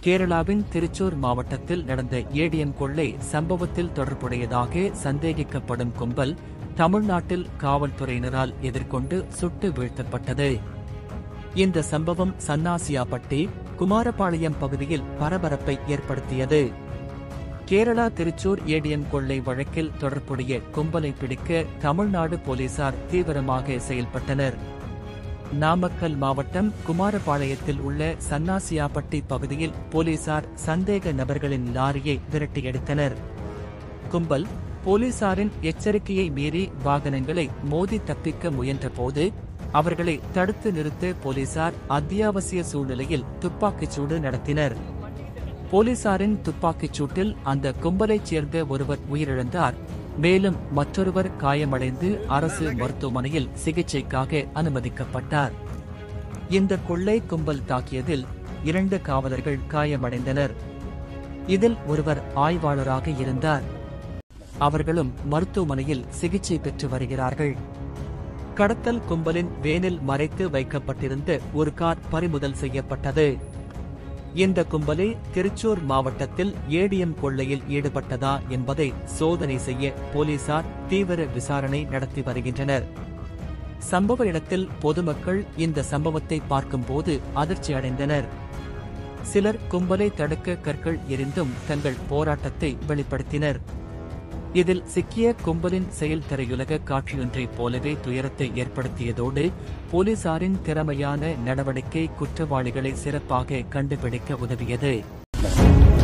கேரளாவின் திருச்சூர் மாவட்டத்தில் நடந்த ஏடிஎம் கொள்ளை சம்பவத்தில் தொடர்புடையதாக சந்தேகிக்கப்படும் கும்பல் தமிழ்நாட்டில் காவல்துறையினரால் எதிர்கொண்டு சுட்டு வீழ்த்தப்பட்டது இந்த சம்பவம் சன்னாசியாப்பட்டி குமாரபாளையம் பகுதியில் பரபரப்பை ஏற்படுத்தியது கேரளா திருச்சூர் ஏடிஎம் கொள்ளை வழக்கில் தொடர்புடைய கும்பலை பிடிக்க தமிழ்நாடு போலீசார் தீவிரமாக செயல்பட்டனர் நாமக்கல் மாவட்டம் குமாரபாளையத்தில் உள்ள சன்னாசியாப்பட்டி பகுதியில் போலீசார் சந்தேக நபர்களின் லாரியை விரட்டியடித்தனர் கும்பல் போலீசாரின் எச்சரிக்கையை மீறி வாகனங்களை மோதி தப்பிக்க முயன்றபோது அவர்களை தடுத்து நிறுத்த போலீசார் அத்தியாவசிய சூழ்நிலையில் துப்பாக்கிச் சூடு நடத்தினர் போலீசாரின் துப்பாக்கிச் சூட்டில் அந்த கும்பலைச் சேர்ந்த ஒருவர் உயிரிழந்தார் மேலும் மற்றொருவர் காயமடைந்து அரசு மருத்துவமனையில் சிகிச்சைக்காக அனுமதிக்கப்பட்டார் இந்த கொள்ளை கும்பல் தாக்கியதில் இரண்டு காவலர்கள் காயமடைந்தனர் இதில் ஒருவர் ஆய்வாளராக இருந்தார் அவர்களும் மருத்துவமனையில் சிகிச்சை பெற்று வருகிறார்கள் கடத்தல் கும்பலின் வேனில் மறைத்து வைக்கப்பட்டிருந்த ஒரு கார் பறிமுதல் செய்யப்பட்டது இந்த கும்பலே திருச்சூர் மாவட்டத்தில் ஏடிஎம் கொள்ளையில் ஈடுபட்டதா என்பதை சோதனை செய்ய போலீசார் தீவிர விசாரணை நடத்தி வருகின்றனர் சம்பவ இடத்தில் பொதுமக்கள் இந்த சம்பவத்தை பார்க்கும்போது அதிர்ச்சி அடைந்தனர் சிலர் கும்பலை தடுக்க கற்கள் எரிந்தும் தங்கள் போராட்டத்தை வெளிப்படுத்தினர் இதில் சிக்கிய கும்பலின் செயல் திரையுலக காட்சியொன்றைப் போலவே துயரத்தை ஏற்படுத்தியதோடு போலீசாரின் திறமையான நடவடிக்கை குற்றவாளிகளை சிறப்பாக கண்டுபிடிக்க உதவியது